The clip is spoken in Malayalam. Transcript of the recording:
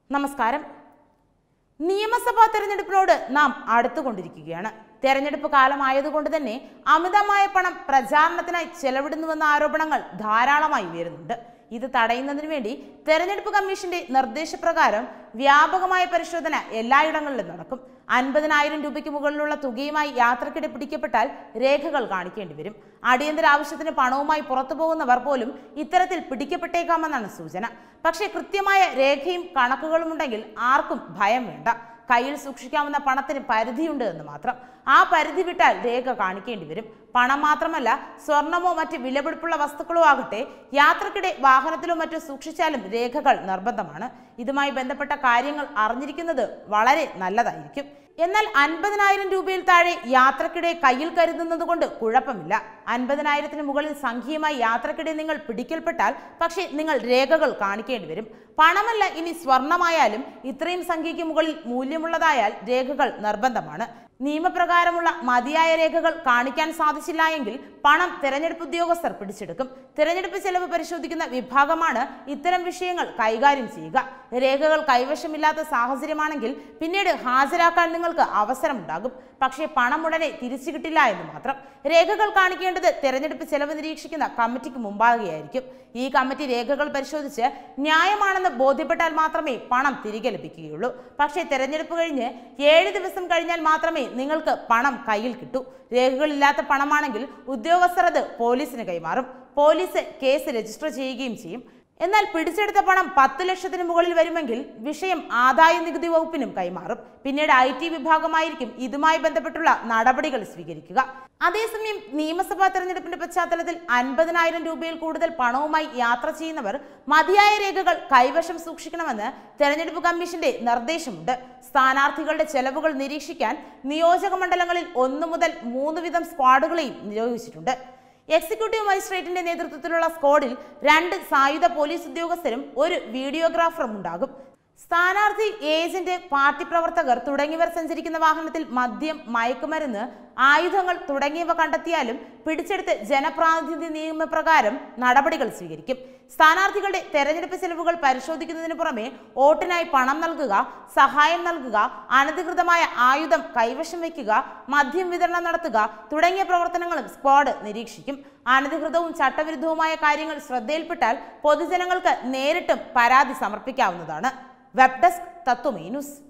നമസ്കാരം നിയമസഭാ തെരഞ്ഞെടുപ്പിനോട് നാം അടുത്തുകൊണ്ടിരിക്കുകയാണ് തെരഞ്ഞെടുപ്പ് കാലമായതുകൊണ്ട് തന്നെ അമിതമായ പണം പ്രചാരണത്തിനായി ചെലവിടുന്നുവെന്ന ആരോപണങ്ങൾ ധാരാളമായി ഉയരുന്നുണ്ട് ഇത് തടയുന്നതിന് വേണ്ടി തെരഞ്ഞെടുപ്പ് കമ്മീഷന്റെ നിർദ്ദേശപ്രകാരം വ്യാപകമായ പരിശോധന എല്ലായിടങ്ങളിലും നടക്കും അൻപതിനായിരം രൂപയ്ക്ക് മുകളിലുള്ള തുകയുമായി യാത്രക്കിടെ പിടിക്കപ്പെട്ടാൽ രേഖകൾ കാണിക്കേണ്ടി വരും അടിയന്തര ആവശ്യത്തിന് പണവുമായി പുറത്തു പോകുന്നവർ പോലും ഇത്തരത്തിൽ പിടിക്കപ്പെട്ടേക്കാമെന്നാണ് സൂചന പക്ഷേ കൃത്യമായ രേഖയും കണക്കുകളും ഉണ്ടെങ്കിൽ ആർക്കും ഭയം വേണ്ട കയ്യിൽ സൂക്ഷിക്കാവുന്ന പണത്തിന് പരിധിയുണ്ട് എന്ന് മാത്രം ആ പരിധി വിട്ടാൽ രേഖ കാണിക്കേണ്ടി വരും പണം മാത്രമല്ല സ്വർണമോ മറ്റ് വിലപിടിപ്പുള്ള വസ്തുക്കളോ ആകട്ടെ യാത്രക്കിടെ വാഹനത്തിലോ മറ്റോ സൂക്ഷിച്ചാലും രേഖകൾ നിർബന്ധമാണ് ഇതുമായി ബന്ധപ്പെട്ട കാര്യങ്ങൾ അറിഞ്ഞിരിക്കുന്നത് വളരെ നല്ലതായിരിക്കും എന്നാൽ അൻപതിനായിരം രൂപയിൽ താഴെ യാത്രക്കിടെ കയ്യിൽ കരുതുന്നത് കൊണ്ട് കുഴപ്പമില്ല അൻപതിനായിരത്തിന് മുകളിൽ സംഖ്യയുമായി യാത്രക്കിടെ നിങ്ങൾ പിടിക്കൽപ്പെട്ടാൽ പക്ഷേ നിങ്ങൾ രേഖകൾ കാണിക്കേണ്ടി വരും പണമല്ല ഇനി സ്വർണമായാലും ഇത്രയും സംഖ്യയ്ക്ക് മുകളിൽ മൂല്യമുള്ളതായാൽ രേഖകൾ നിർബന്ധമാണ് നിയമപ്രകാരമുള്ള മതിയായ രേഖകൾ കാണിക്കാൻ സാധിച്ചില്ല എങ്കിൽ പണം തെരഞ്ഞെടുപ്പ് ഉദ്യോഗസ്ഥർ പിടിച്ചെടുക്കും തെരഞ്ഞെടുപ്പ് ചെലവ് പരിശോധിക്കുന്ന വിഭാഗമാണ് ഇത്തരം വിഷയങ്ങൾ കൈകാര്യം ചെയ്യുക രേഖകൾ കൈവശമില്ലാത്ത സാഹചര്യമാണെങ്കിൽ പിന്നീട് ഹാജരാക്കാൻ നിങ്ങൾക്ക് അവസരമുണ്ടാകും പക്ഷേ പണം ഉടനെ തിരിച്ചു കിട്ടില്ല എന്ന് മാത്രം രേഖകൾ കാണിക്കേണ്ടത് തെരഞ്ഞെടുപ്പ് ചെലവ് നിരീക്ഷിക്കുന്ന കമ്മിറ്റിക്ക് മുമ്പാകെയായിരിക്കും ഈ കമ്മിറ്റി രേഖകൾ പരിശോധിച്ച് ന്യായമാണെന്ന് ബോധ്യപ്പെട്ടാൽ മാത്രമേ പണം തിരികെ ലഭിക്കുകയുള്ളൂ പക്ഷേ തെരഞ്ഞെടുപ്പ് കഴിഞ്ഞ് ഏഴ് ദിവസം കഴിഞ്ഞാൽ മാത്രമേ നിങ്ങൾക്ക് പണം കയ്യിൽ കിട്ടൂ രേഖകളില്ലാത്ത പണമാണെങ്കിൽ ഉദ്യോഗസ്ഥർ അത് പോലീസിന് കൈമാറും പോലീസ് കേസ് രജിസ്റ്റർ ചെയ്യുകയും ചെയ്യും എന്നാൽ പിടിച്ചെടുത്ത പണം പത്ത് ലക്ഷത്തിന് മുകളിൽ വരുമെങ്കിൽ വിഷയം ആദായ നികുതി വകുപ്പിനും കൈമാറും പിന്നീട് ഐ ടി വിഭാഗമായിരിക്കും ഇതുമായി ബന്ധപ്പെട്ടുള്ള നടപടികൾ സ്വീകരിക്കുക അതേസമയം നിയമസഭാ തെരഞ്ഞെടുപ്പിന്റെ പശ്ചാത്തലത്തിൽ അൻപതിനായിരം രൂപയിൽ കൂടുതൽ പണവുമായി യാത്ര ചെയ്യുന്നവർ മതിയായ രേഖകൾ കൈവശം സൂക്ഷിക്കണമെന്ന് തെരഞ്ഞെടുപ്പ് കമ്മീഷന്റെ നിർദ്ദേശമുണ്ട് സ്ഥാനാർത്ഥികളുടെ ചെലവുകൾ നിരീക്ഷിക്കാൻ നിയോജക മണ്ഡലങ്ങളിൽ ഒന്നു മുതൽ മൂന്ന് വീതം സ്ക്വാഡുകളെയും നിയോഗിച്ചിട്ടുണ്ട് എക്സിക്യൂട്ടീവ് മജിസ്ട്രേറ്റിന്റെ നേതൃത്വത്തിലുള്ള സ്ക്വാഡിൽ രണ്ട് സായുധ പോലീസ് ഉദ്യോഗസ്ഥരും ഒരു വീഡിയോഗ്രാഫറും ഉണ്ടാകും സ്ഥാനാർത്ഥി ഏജന്റ് പാർട്ടി പ്രവർത്തകർ തുടങ്ങിയവർ സഞ്ചരിക്കുന്ന വാഹനത്തിൽ മദ്യം മയക്കുമരുന്ന് ആയുധങ്ങൾ തുടങ്ങിയവ കണ്ടെത്തിയാലും പിടിച്ചെടുത്ത് ജനപ്രാതിനിധ്യ നിയമപ്രകാരം നടപടികൾ സ്വീകരിക്കും സ്ഥാനാർത്ഥികളുടെ തെരഞ്ഞെടുപ്പ് ചെലവുകൾ പരിശോധിക്കുന്നതിന് പുറമെ വോട്ടിനായി പണം നൽകുക സഹായം നൽകുക അനധികൃതമായ ആയുധം കൈവശം വയ്ക്കുക മദ്യം വിതരണം നടത്തുക തുടങ്ങിയ പ്രവർത്തനങ്ങളും സ്ക്വാഡ് നിരീക്ഷിക്കും അനധികൃതവും ചട്ടവിരുദ്ധവുമായ കാര്യങ്ങൾ ശ്രദ്ധയിൽപ്പെട്ടാൽ പൊതുജനങ്ങൾക്ക് നേരിട്ടും പരാതി സമർപ്പിക്കാവുന്നതാണ് വെബ് ഡെസ്ക് തത്വമേ ന്യൂസ്